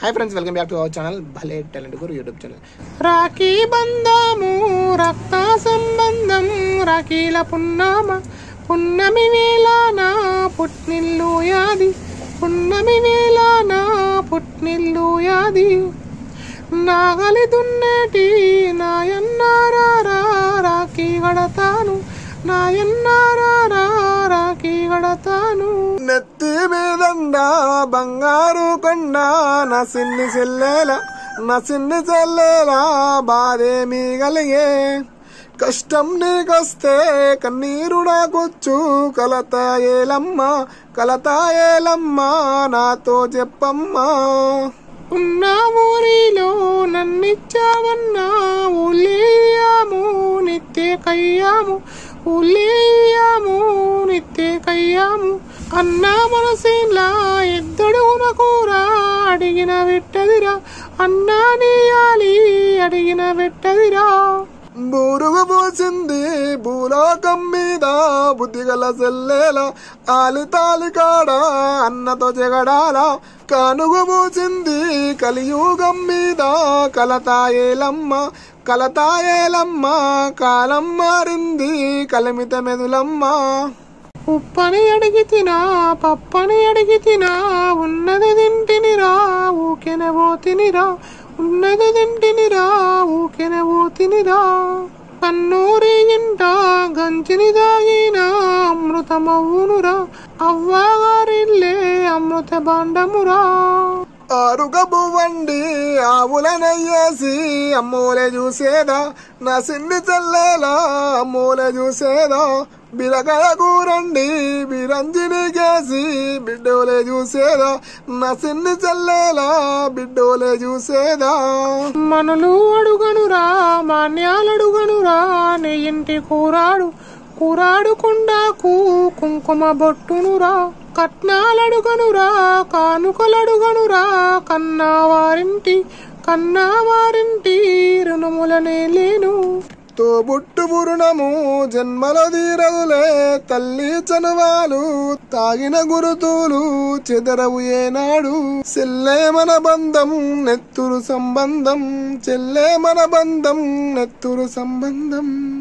hi friends welcome back to our channel Bhale talent Guru YouTube channel Rakhi బంధము రక్త సంబంధం రాఖీల పున్నమ పున్నమి వేళన పుట్నిల్లు యాది పున్నమి వేళన పుట్నిల్లు యాది నాగలి దున్నేటి నాయన్నారా రాఖీ గడతాను నాయన్నారా రాఖీ గడతాను నెత్తి మీదండ బంగారు కొండ నా సిన్ని చెల్లేల నా సిన్ని చెల్లేల బాధేమి కలిగే కష్టం నీకొస్తే కన్నీరు నాకొచ్చు కలత ఏలమ్మ కలత ఏలమ్మ నాతో చెప్పమ్మా ఉన్న ఊరిలో నన్నిచ్చావన్నా ఉల్లేయాము నిత్య కయ్యాము ఉల్లేయాము నిత్య కయ్యాము అన్నా మనసేలా ఎద్దడుగున కూర అడిగిన వెట్టదిరా అన్నా నీయాలి అడిగిన వెట్టదిరా బూరుగు పూసింది భూలోకం మీద బుద్ధిగల సెల్లేల ఆలి తాలి కాడ అన్నతో జగడాల కానుగు పూసింది కలియుగం మీద కలతాయేలమ్మ కలతాయేలమ్మ కాలం మారింది కలిమిత మెదులమ్మ ఉప్పని అడిగి తినా పప్పని అడిగి తినా ఉన్నది తింటినిరా ఊకెన పోతినిరా ఉన్నది తింటినిరా ఊకెన పోతినిరా కన్నూరి ఇంట గంచిని దాగిన అమృతమవునురా అవ్వగారిల్లే అమృత బాండమురా ఆరుగ బువ్వండి ఆవులనయ్యేసి అమ్మోలే చూసేదా నా సిన్ని చెల్లేలా అమ్మోలే చూసేదా బిరకాయ కూరండి బిరంజిని కేసి బిడ్డోలే చూసేదా నా సిన్ని చెల్లేలా బిడ్డోలే చూసేదా మనులు అడుగనురా మాన్యాలు అడుగనురా నీ ఇంటి కూరాడు కూరాడుకుండాకు కుంకుమ బొట్టునురా కట్నాలడుగనురా కానుకలడుగనురా కన్నా వారింటి కన్నా వారింటి రుణములనే లేను తోబుట్టు పురుణము జన్మల తీరదులే తల్లి చనువాలు తాగిన గురుతులు చెదరవు ఏనాడు చెల్లే మన బంధం నెత్తురు సంబంధం చెల్లే మన బంధం నెత్తురు సంబంధం